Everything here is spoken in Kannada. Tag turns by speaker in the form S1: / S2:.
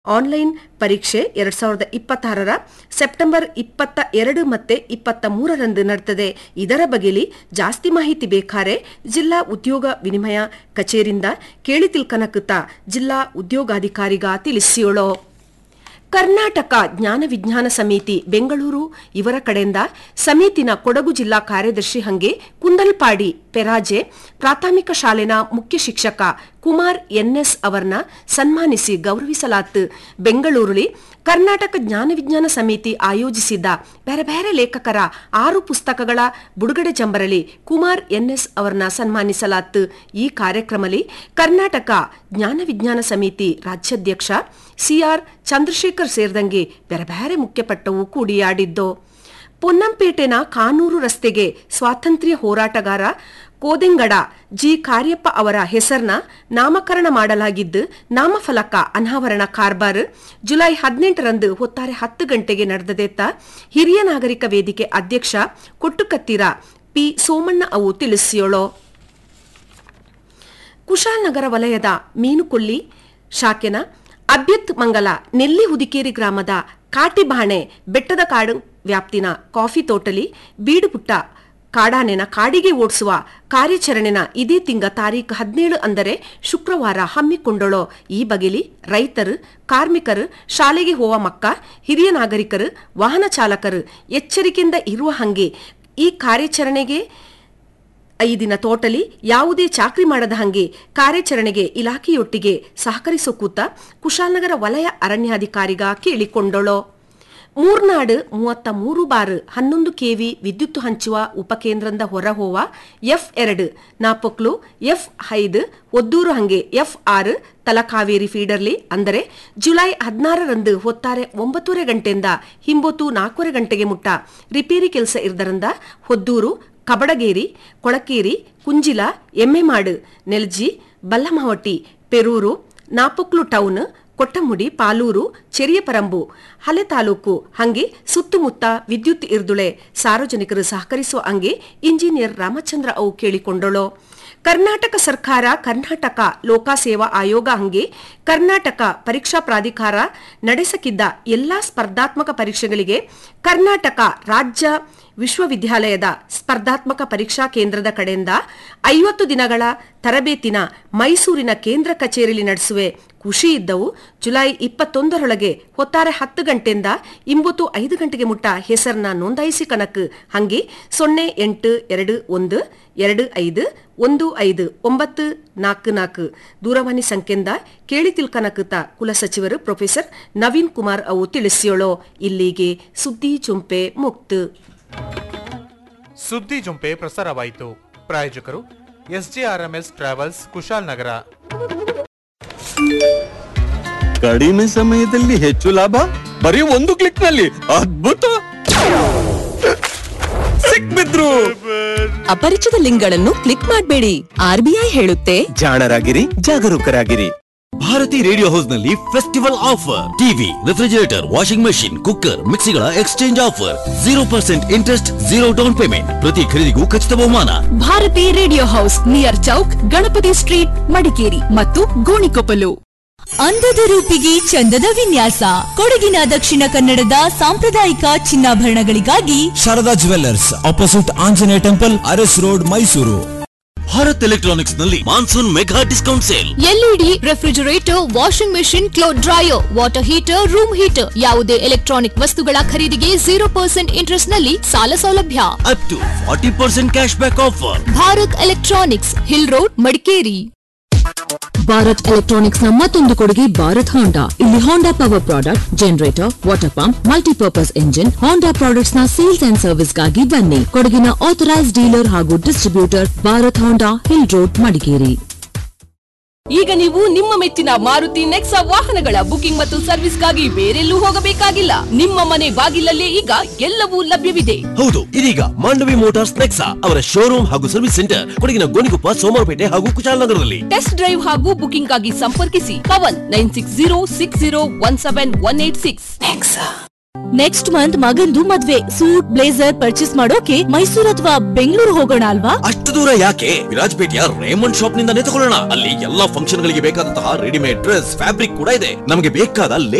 S1: ಆನ್ಲೈನ್ ಪರೀಕ್ಷೆ ಎರಡ್ ಸಾವಿರದ ಇಪ್ಪತ್ತಾರರ ಸೆಪ್ಟೆಂಬರ್ ಇಪ್ಪತ್ತ ಎರಡು ಮತ್ತೆ ಇಪ್ಪತ್ತ ಮೂರರಂದು ನಡೆದಿದೆ ಇದರ ಬಗೆಲಿ ಜಾಸ್ತಿ ಮಾಹಿತಿ ಬೇಕಾರೆ ಜಿಲ್ಲಾ ಉದ್ಯೋಗ ವಿನಿಮಯ ಕಚೇರಿಂದ ಕೇಳಿ ತಿಳ್ಕನಕುತ್ತ ಜಿಲ್ಲಾ ಉದ್ಯೋಗಾಧಿಕಾರಿಗ ತಿಳಿಸಿಯೋಳು ಕರ್ನಾಟಕ ಜ್ಞಾನ ವಿಜ್ಞಾನ ಸಮಿತಿ ಬೆಂಗಳೂರು ಇವರ ಕಡೆಯಿಂದ ಸಮಿತಿನ ಕೊಡಗು ಜಿಲ್ಲಾ ಕಾರ್ಯದರ್ಶಿ ಹಂಗೆ ಕುಂದಲ್ಪಾಡಿ ಪೆರಾಜೆ ಪ್ರಾಥಮಿಕ ಶಾಲೆನ ಮುಖ್ಯ ಶಿಕ್ಷಕ ಕುಮಾರ್ ಎನ್ಎಸ್ ಅವರನ್ನ ಸನ್ಮಾನಿಸಿ ಗೌರವಿಸಲಾತು ಬೆಂಗಳೂರಲ್ಲಿ ಕರ್ನಾಟಕ ಜ್ಞಾನ ವಿಜ್ಞಾನ ಸಮಿತಿ ಆಯೋಜಿಸಿದ್ದ ಬೇರೆ ಬೇರೆ ಲೇಖಕರ ಆರು ಪುಸ್ತಕಗಳ ಬಿಡುಗಡೆ ಜಂಬರಲಿ ಕುಮಾರ್ ಎನ್ಎಸ್ ಅವರನ್ನ ಸನ್ಮಾನಿಸಲಾತು ಈ ಕಾರ್ಯಕ್ರಮದಲ್ಲಿ ಕರ್ನಾಟಕ ಜ್ಞಾನ ವಿಜ್ಞಾನ ಸಮಿತಿ ರಾಜ್ಯಾಧ್ಯಕ್ಷ ಸಿಆರ್ ಚಂದ್ರಶೇಖರ್ ಸೇರಿದಂಗೆ ಬೇರೆ ಬೇರೆ ಮುಖ್ಯಪಟ್ಟವು ಕೂಡಿಯಾಡಿದ್ದು ಪೊನ್ನಂಪೇಟೆನ ಕಾನೂರು ರಸ್ತೆಗೆ ಸ್ವಾತಂತ್ರ್ಯ ಹೋರಾಟಗಾರ ಕೋದೆಂಗಡ ಜಿ ಕಾರ್ಯಪ್ಪ ಅವರ ಹೆಸರನ್ನ ನಾಮಕರಣ ಮಾಡಲಾಗಿದ್ದು ನಾಮಫಲಕ ಅನಾವರಣ ಕಾರ್ಬಾರ್ ಜುಲೈ ಹದಿನೆಂಟರಂದು ಹೊತ್ತಾರೆ ಹತ್ತು ಗಂಟೆಗೆ ನಡೆದದೆತ್ತ ಹಿರಿಯ ನಾಗರಿಕ ವೇದಿಕೆ ಅಧ್ಯಕ್ಷ ಕೊಟ್ಟುಕತ್ತಿರ ಪಿ ಸೋಮಣ್ಣ ಅವು ತಿಳಿಸಿಯೋಳು ಕುಶಾಲನಗರ ವಲಯದ ಮೀನುಕೊಲ್ಲಿ ಶಾಖೆನ ಅಭ್ಯತ್ ಮಂಗಲ ನೆಲ್ಲಿ ಹುದಿಕೇರಿ ಗ್ರಾಮದ ಕಾಟಿಬಾಣೆ ಬೆಟ್ಟದ ಕಾಡು ವ್ಯಾಪ್ತಿನ ಕಾಫಿ ತೋಟಲಿ ಬೀಡುಪುಟ್ಟ ಕಾಡಾನೆನ ಕಾಡಿಗೆ ಓಡಿಸುವ ಕಾರ್ಯಾಚರಣೆನ ಇದೇ ತಿಂಗ ತಾರೀಖು ಹದಿನೇಳು ಅಂದರೆ ಶುಕ್ರವಾರ ಹಮ್ಮಿಕೊಂಡಳೋ ಈ ಬಗೆಲಿ ರೈತರು ಕಾರ್ಮಿಕರು ಶಾಲೆಗೆ ಹೋವ ಮಕ್ಕ ಹಿರಿಯ ನಾಗರಿಕರು ವಾಹನ ಚಾಲಕರು ಎಚ್ಚರಿಕೆಯಿಂದ ಇರುವ ಹಂಗೆ ಈ ಕಾರ್ಯಾಚರಣೆಗೆ ಈ ದಿನ ತೋಟಲಿ ಯಾವುದೇ ಚಾಕ್ರಿ ಮಾಡದ ಹಂಗೆ ಕಾರ್ಯಾಚರಣೆಗೆ ಇಲಾಖೆಯೊಟ್ಟಿಗೆ ಸಹಕರಿಸೋ ಕೂತ ಕುಶಾಲನಗರ ವಲಯ ಅರಣ್ಯಾಧಿಕಾರಿಗ ಕೇಳಿಕೊಂಡಳು ಮೂರ್ನಾಡು ಮೂವತ್ತ ಮೂರು ಬಾರ್ ಹನ್ನೊಂದು ಕೆವಿ ವಿದ್ಯುತ್ ಹಂಚುವ ಉಪಕೇಂದ್ರದ ಹೊರಹೋವ ಎಫ್ ಎರಡು ನಾಪೊಕ್ಲು ಎಫ್ ಐದು ಒದ್ದೂರು ಹಂಗೆ ಎಫ್ ಆರು ತಲಕಾವೇರಿ ಫೀಡರ್ಲಿ ಅಂದರೆ ಜುಲೈ ಹದಿನಾರರಂದು ಹೊತ್ತಾರೆ ಒಂಬತ್ತೂವರೆ ಗಂಟೆಯಿಂದ ಹಿಂಬೊತ್ತು ನಾಲ್ಕೂವರೆ ಗಂಟೆಗೆ ಮುಟ್ಟ ರಿಪೇರಿ ಕೆಲಸ ಇರದರಿಂದ ಹೊದ್ದೂರು ಕಬಡಗೇರಿ ಕೊಳಕೇರಿ ಕುಂಜಿಲ ಎಮ್ಮೆಮಾಡು ನೆಲ್ಜಿ ಬಲ್ಲಮಹೊಟ್ಟಿ ಪೆರೂರು ನಾಪೊಕ್ಲು ಟೌನ್ ಕೊಟ್ಟಮುಡಿ ಪಾಲೂರು ಚೆರಿಯಪರಂಬು ಹಲೆ ತಾಲೂಕು ಹಂಗೆ ಸುತ್ತಮುತ್ತ ವಿದ್ಯುತ್ ಇರ್ದುಳೆ ಸಾರ್ವಜನಿಕರು ಸಹಕರಿಸುವ ಹಂಗೆ ಇಂಜಿನಿಯರ್ ರಾಮಚಂದ್ರ ಅವು ಕೇಳಿಕೊಂಡಳು ಕರ್ನಾಟಕ ಸರ್ಕಾರ ಕರ್ನಾಟಕ ಲೋಕಸೇವಾ ಆಯೋಗ ಹಂಗೆ ಕರ್ನಾಟಕ ಪರೀಕ್ಷಾ ಪ್ರಾಧಿಕಾರ ನಡೆಸಕಿದ್ದ ಎಲ್ಲಾ ಸ್ಪರ್ಧಾತ್ಮಕ ಪರೀಕ್ಷೆಗಳಿಗೆ ಕರ್ನಾಟಕ ರಾಜ್ಯ ವಿಶ್ವವಿದ್ಯಾಲಯದ ಸ್ಪರ್ಧಾತ್ಮಕ ಪರೀಕ್ಷಾ ಕೇಂದ್ರದ ಕಡೆಯಿಂದ ಐವತ್ತು ದಿನಗಳ ತರಬೇತಿನ ಮೈಸೂರಿನ ಕೇಂದ್ರ ಕಚೇರಿಯಲ್ಲಿ ನಡೆಸುವೆ ಖುಷಿ ಇದ್ದವು ಜುಲೈ ಇಪ್ಪತ್ತೊಂದರೊಳಗೆ ಹೊತ್ತಾರೆ ಹತ್ತು ಗಂಟೆಯಿಂದ ಇಂಬತ್ತು ಐದು ಗಂಟೆಗೆ ಮುಟ್ಟ ಹೆಸರನ್ನ ನೋಂದಾಯಿಸಿ ಕಣಕ್ ಹಂಗೆ ಸೊನ್ನೆ ಎಂಟು ಎರಡು ಒಂದು ಎರಡು ಐದು ಒಂದು ಐದು ಒಂಬತ್ತು ನಾಲ್ಕು ನಾಲ್ಕು ದೂರವಾಣಿ ಸಂಖ್ಯೆಯಿಂದ ಕೇಳಿ ತಿಳ್ಕನಕುತ್ತ ಕುಲಸಚಿವರು ಪ್ರೊಫೆಸರ್ ನವೀನ್ ಕುಮಾರ್ ಅವು ತಿಳಿಸಿಯೋಳು ಇಲ್ಲಿಗೆ ಸುದ್ದಿ ಚುಂಪೆ ಮುಕ್ತು
S2: ಸುದ್ದಿ ಜುಂಪೆ ಪ್ರಸಾರವಾಯಿತು ಪ್ರಾಯೋಜಕರು ಎಸ್ಜೆಆರ್ಎಂಎಸ್ ಟ್ರಾವೆಲ್ಸ್ ಕುಶಾಲ್ ನಗರ
S3: ಕಡಿಮೆ ಸಮಯದಲ್ಲಿ ಹೆಚ್ಚು ಲಾಭ ಬರೀ ಒಂದು ಕ್ಲಿಕ್ ನಲ್ಲಿ ಅದ್ಭುತ ಸಿಕ್ಬಿದ್ರು
S4: ಅಪರಿಚಿತ ಲಿಂಕ್ಗಳನ್ನು ಕ್ಲಿಕ್ ಮಾಡಬೇಡಿ ಆರ್ಬಿಐ ಹೇಳುತ್ತೆ
S3: ಜಾಣರಾಗಿರಿ ಜಾಗರೂಕರಾಗಿರಿ
S5: ಭಾರತಿ ರೇಡಿಯೋ ಹೌಸ್ ನಲ್ಲಿ festival offer TV refrigerator washing machine cooker ಮಿಕ್ಸಿಗಳ exchange offer zero percent interest zero down payment ಪ್ರತಿ ಖರೀದಿಗೂ ಖಚಿತ ಬಹುಮಾನ
S4: Bharati radio house near chowk Ganapati street Madikeri ಮತ್ತು ಗೋಣಿಕೊಪ್ಪಲು
S6: ಅಂದದ ರೂಪಿಗೆ ಚಂದದ ವಿನ್ಯಾಸ ಕೊಡಗಿನ ದಕ್ಷಿಣ ಕನ್ನಡದ ಸಾಂಪ್ರದಾಯಿಕ ಚಿನ್ನಾಭರಣಗಳಿಗಾಗಿ
S7: Sharada jewellers opposite Anjaneya temple Aras road Mysore
S5: Bharat electronics ನಲ್ಲಿ monsoon mega discount sale
S6: LED refrigerator washing machine cloth dryer water heater room heater ಯಾವುದೇ ಎಲೆಕ್ಟ್ರಾನಿಕ್ ವಸ್ತುಗಳ ಖರೀದಿಗೆ ಜೀರೋ ಪರ್ಸೆಂಟ್ ಇಂಟ್ರೆಸ್ಟ್ ನಲ್ಲಿ ಸಾಲ ಸೌಲಭ್ಯ
S5: up to forty percent cash back offer
S6: Bharat electronics hill road Madikeri
S4: Bharat electronics ನ ಮತ್ತೊಂದು ಕೊಡುಗೆ ಭಾರತ್ ಹೋಂಡಾ ಇಲ್ಲಿ Honda power product generator water pump multipurpose engine Honda products ನ ಸೇಲ್ಸ್ ಅಂಡ್ ಸರ್ವಿಸ್ ಗಾಗಿ ಬನ್ನಿ ಕೊಡಗಿನ ಆಥರೈಸ್ ಡೀಲರ್ ಹಾಗೂ distributor Bharat Honda hill road Madikeri
S8: ಈಗ ನೀವು ನಿಮ್ಮ ಮೆಚ್ಚಿನ ಮಾರುತಿ ನೆಕ್ಸಾ ವಾಹನಗಳ ಬುಕಿಂಗ್ ಮತ್ತು ಸರ್ವಿಸ್ಗಾಗಿ ಬೇರೆಲ್ಲೂ ಹೋಗಬೇಕಾಗಿಲ್ಲ ನಿಮ್ಮ ಮನೆ ಬಾಗಿಲಲ್ಲೇ ಈಗ ಎಲ್ಲವೂ ಲಭ್ಯವಿದೆ
S5: ಹೌದು ಇದೀಗ ಮಾಂಡವಿ ಮೋಟಾರ್ಸ್ ನೆಕ್ಸಾ ಅವರ ಶೋರೂಮ್ ಹಾಗೂ ಸರ್ವಿಸ್ ಸೆಂಟರ್ ಕೊಡಗಿನ ಗೋಣಿಕೊಪ್ಪ ಸೋಮವಾರಪೇಟೆ ಹಾಗೂ ಕುಶಾಲನಗರದಲ್ಲಿ
S8: ಟೆಸ್ಟ್ ಡ್ರೈವ್ ಹಾಗೂ ಬುಕಿಂಗ್ ಆಗಿ ಸಂಪರ್ಕಿಸಿ Pavan nine six zero six zero one seven one eight six
S4: next month ಮಗಂದು ಮದ್ವೆ ಸೂಟ್ ಬ್ಲೇಸರ್ ಪರ್ಚೇಸ್ ಮಾಡೋಕೆ ಮೈಸೂರು ಅಥವಾ ಬೆಂಗಳೂರು ಹೋಗೋಣ ಅಲ್ವಾ
S5: ಅಷ್ಟು ದೂರ ಯಾಕೆ ವಿರಾಜ್ಪೇಟೆಯ ರೇಮಂಡ್ ಶಾಪ್ ನಿಂದಾನೇ ತಗೊಳ್ಳೋಣ ಅಲ್ಲಿ ಎಲ್ಲಾ ಫಂಕ್ಷನ್ ಗಳಿಗೆ ಬೇಕಾದಂತಹ ರೆಡಿಮೇಡ್ ಡ್ರೆಸ್ ಫ್ಯಾಬ್ರಿಕ್ ಕೂಡ ಇದೆ ನಮಗೆ ಬೇಕಾದ